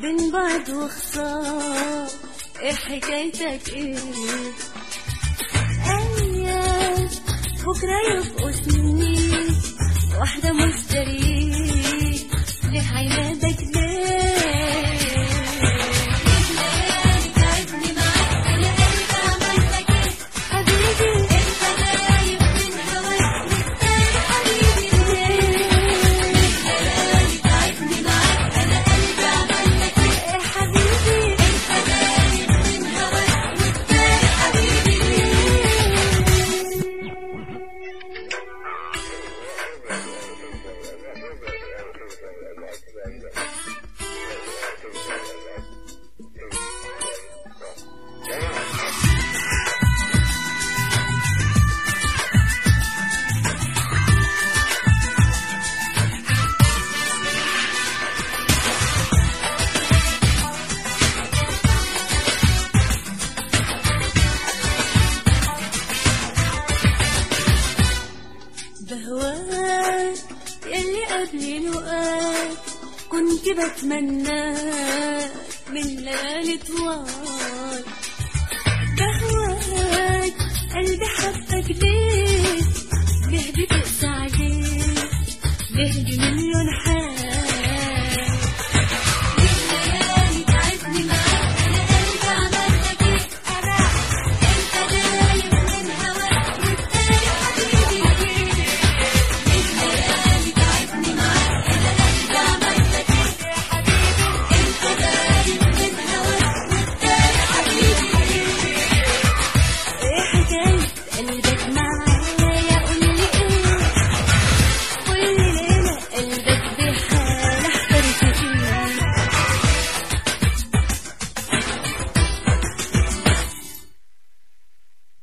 بين بعض وخسارة ايه حكايتك ايه ايام بكرة يبقوا سنين واحدة مشتريك ليه عينادك ليه ليالي تعبني معاك انا قلبي عمل لك ايه حبيبي انت غايب من هواك مختار حبيبي ليه ليالي تعبني معاك انا قلبي عمل لك ايه حبيبي انت غايب من هواك مختار حبيبي ليه بهواك يلي قبلي لقاك كنت بتمناك من ليالي طوال بهواك قلبي حبك